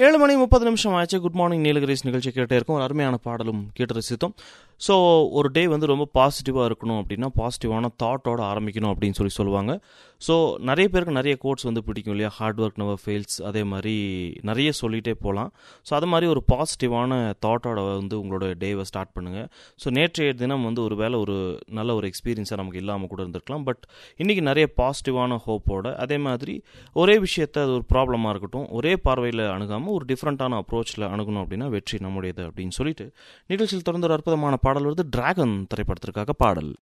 ஏழு மணி முப்பது நிமிஷம் ஆச்சு குட் மார்னிங் நீலகிரிஸ் நிகழ்ச்சி கேட்டே இருக்கும் ஒரு அருமையான பாடலும் கேட்டு ரசித்தோம் ஸோ ஒரு டே வந்து ரொம்ப பாசிட்டிவாக இருக்கணும் அப்படின்னா பாசிட்டிவான தாட்டோட ஆரம்பிக்கணும் அப்படின்னு சொல்லி சொல்லுவாங்க ஸோ நிறைய பேருக்கு நிறைய கோட்ஸ் வந்து பிடிக்கும் இல்லையா ஹார்ட் ஒர்க் நவர் ஃபெயில்ஸ் அதே மாதிரி நிறைய சொல்லிகிட்டே போகலாம் ஸோ அது மாதிரி ஒரு பாசிட்டிவான தாட்டோட வந்து உங்களோட டேவை ஸ்டார்ட் பண்ணுங்கள் ஸோ நேற்றைய தினம் வந்து ஒரு வேளை ஒரு நல்ல ஒரு எக்ஸ்பீரியன்ஸாக நமக்கு இல்லாமல் கூட இருந்திருக்கலாம் பட் இன்றைக்கி நிறைய பாசிட்டிவான ஹோப்போட அதே மாதிரி ஒரே விஷயத்த அது ஒரு ப்ராப்ளமாக இருக்கட்டும் ஒரே பார்வையில் அணுகாமல் ஒரு டிஃப்ரெண்ட்டான அப்ரோச்சில் அணுகணும் அப்படின்னா வெற்றி நம்முடையது அப்படின்னு சொல்லிட்டு நிகழ்ச்சியில் தொடர்ந்து ஒரு அற்புதமான பாடல் வருது டிராகன் திரைப்படத்திற்காக பாடல்